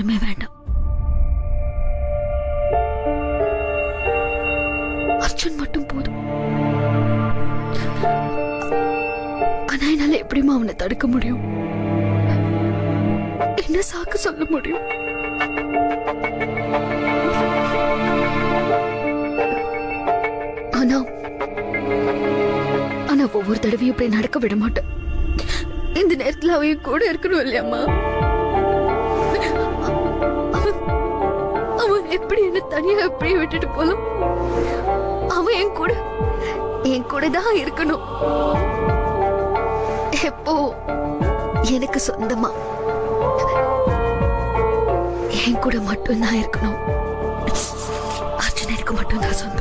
யாருமே வேண்டாம் அர்ஜுன் மட்டும் போதும் ஆனா என்னால எப்படிமா அவனை தடுக்க முடியும் என்ன சாக்கு சொல்ல முடியும் ஆனா ஆனா ஒவ்வொரு தடவையும் இப்படி நடக்க விட மாட்டேன் இந்த நேரத்துல அவன் என் கூட இருக்கணும் இல்லையாம்மா அவன் அவன் எப்படி என்ன தனியா எப்படி விட்டுட்டு போலாம் அவன் என் கூட என் கூட தான் இருக்கணும் எப்போ எனக்கு சொந்தமா என் கூட மட்டும்தான் இருக்கணும் அர்ஜுன் எனக்கு மட்டும்தான் சொந்தம்